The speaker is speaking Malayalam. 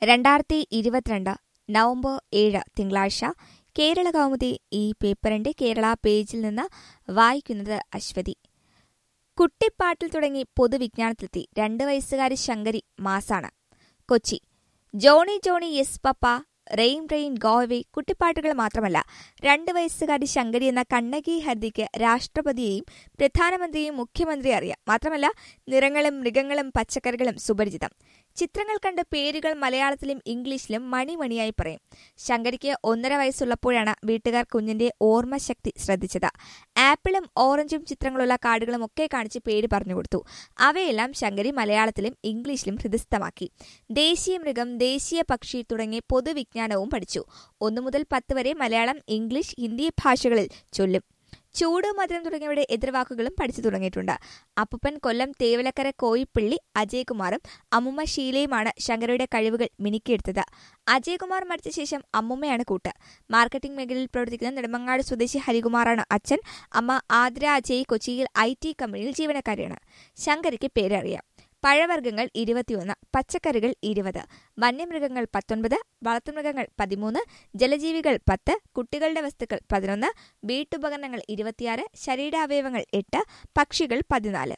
രണ്ടായിരത്തി ഇരുപത്തിരണ്ട് നവംബർ ഏഴ് തിങ്കളാഴ്ച കേരള കൗമുദി ഈ പേപ്പറിന്റെ കേരള പേജിൽ നിന്ന് വായിക്കുന്നത് അശ്വതി കുട്ടിപ്പാട്ടിൽ തുടങ്ങി പൊതുവിജ്ഞാനത്തിലെത്തി രണ്ട് വയസ്സുകാരി ശങ്കരി മാസാണ് Kochi Johnny Johnny yes papa rain rain go away കുട്ടിപ്പാട്ടുകൾ മാത്രമല്ല രണ്ട് വയസ്സുകാരി ശങ്കരി എന്ന കണ്ണകി ഹർദിക്ക് രാഷ്ട്രപതിയെയും പ്രധാനമന്ത്രിയെയും മുഖ്യമന്ത്രി അറിയാം മാത്രമല്ല നിറങ്ങളും മൃഗങ്ങളും പച്ചക്കറികളും സുപരിചിതം ചിത്രങ്ങൾ കണ്ട് പേരുകൾ മലയാളത്തിലും ഇംഗ്ലീഷിലും മണിമണിയായി പറയും ശങ്കരിക്ക് ഒന്നര വയസ്സുള്ളപ്പോഴാണ് വീട്ടുകാർ കുഞ്ഞിന്റെ ഓർമ്മശക്തി ശ്രദ്ധിച്ചത് ആപ്പിളും ഓറഞ്ചും ചിത്രങ്ങളുള്ള കാർഡുകളും ഒക്കെ കാണിച്ച് പേര് പറഞ്ഞുകൊടുത്തു അവയെല്ലാം ശങ്കരി മലയാളത്തിലും ഇംഗ്ലീഷിലും ഹൃദയസ്ഥമാക്കി ദേശീയ മൃഗം ദേശീയ പക്ഷി തുടങ്ങിയ പൊതുവിജ്ഞാനവും പഠിച്ചു ഒന്നു മുതൽ പത്ത് വരെ മലയാളം ഇംഗ്ലീഷ് ഹിന്ദി ഭാഷകളിൽ ചൊല്ലും ചൂട് മധുരം തുടങ്ങിയവയുടെ എതിർവാക്കുകളും പഠിച്ചു തുടങ്ങിയിട്ടുണ്ട് അപ്പുപ്പൻ കൊല്ലം തേവലക്കര കോയിപ്പള്ളി അജയ്കുമാറും അമ്മുമ്മ ഷീലയുമാണ് ശങ്കരയുടെ കഴിവുകൾ മിനുക്കിയെടുത്തത് അജയ്കുമാർ മരിച്ച ശേഷം അമ്മുമ്മയാണ് കൂട്ട് മാർക്കറ്റിംഗ് മേഖലയിൽ പ്രവർത്തിക്കുന്ന നെടുമങ്ങാട് സ്വദേശി ഹരികുമാറാണ് അച്ഛൻ അമ്മ ആതിര അജയ് കൊച്ചിയിൽ ഐ ടി കമ്പനിയിൽ ജീവനക്കാരിയാണ് ശങ്കരയ്ക്ക് പേരറിയാം പഴവർഗ്ഗങ്ങൾ ഇരുപത്തിയൊന്ന് പച്ചക്കറികൾ ഇരുപത് വന്യമൃഗങ്ങൾ പത്തൊൻപത് വളർത്തുമൃഗങ്ങൾ പതിമൂന്ന് ജലജീവികൾ പത്ത് കുട്ടികളുടെ വസ്തുക്കൾ പതിനൊന്ന് വീട്ടുപകരണങ്ങൾ ഇരുപത്തിയാറ് ശരീരാവയവങ്ങൾ എട്ട് പക്ഷികൾ പതിനാല്